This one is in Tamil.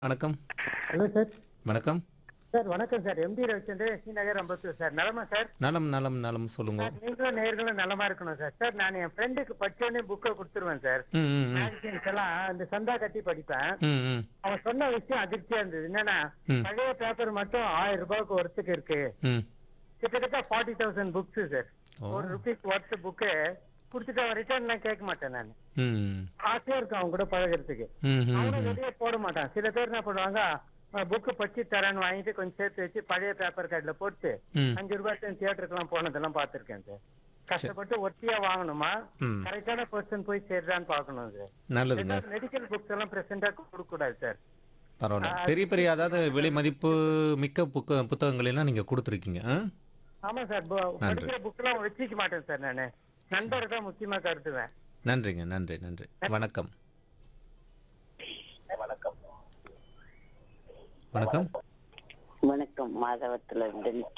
வணக்கம் ஹலோ சார் வணக்கம் சார் வணக்கம் sir MD Ravichandran C Nagar Ambattur sir நலமா சார் நலம் நலம் நலம் சொல்லுங்க சார் நீங்களும் நேர்களும் நலமா இருக்கணும் சார் சார் நான் என் ஃப்ரெண்டுக்கு படிச்சோடனே புக்கை கொடுத்துருவேன் சார் ம் ம் ம். மேகசின்ஸ் எல்லாம் இந்த சந்தா கட்டி படிப்பேன் ம் ம் அவன் சொன்ன விஷயம் அதிர்ச்சியா இருந்தது என்னன்னா ம். பழைய பேப்பர் மட்டும் ஆயிரம் ரூபாய்க்கு ஒருத்துக்கு இருக்கு ம் கிட்டத்தட்ட ஃபார்ட்டி தௌசண்ட் புக்ஸ் சார் ஓ. ஒரு ருபீஸ் ஒர்த் புக்கு கொடுத்துட்டு அவன் ரிட்டர்ன் எல்லாம் கேட்க மாட்டேன் நான் ம் ஆசையா இருக்கும் அவன் கூட பழகுறதுக்கு ம் ம் அவனும் வெளியே போட மாட்டான் சில பேர் என்ன பண்ணுவாங்க புக்கு பச்சு தரேன்னு வாங்கிட்டு கொஞ்சம் சேர்த்து வச்சு பழைய பேப்பர் கார்டுல போட்டு ம் அஞ்சு ரூபாய் தியேட்டருக்கு எல்லாம் போனதெல்லாம் பாத்திருக்கேன் சார் கஷ்டப்பட்டு ஒட்டியா வாங்கணுமா ம் கரெக்டான பர்சன் போய் சேர்றான்னு பாக்கணும் சார் நல்லதுங்க மெடிக்கல் புக்ஸ் எல்லாம் பிரசண்டா கொடுக்க கூடாது சார் பரவாயில்ல பெரிய பெரிய அதாவது விலை மதிப்பு மிக்க புக்க புத்தகங்கள் எல்லாம் நீங்க கொடுத்துருக்கீங்க ஆ? ஆமா சார் பு- படிக்கிற புக் எல்லாம் வச்சுக்க மாட்டேன் சார் நானு நண்பர் தான் முக்கியமா கருத்துவேன் நன்றிங்க நன்றி நன்றி வணக்கம் வணக்கம் வணக்கம் மாதவத்துல இருந்து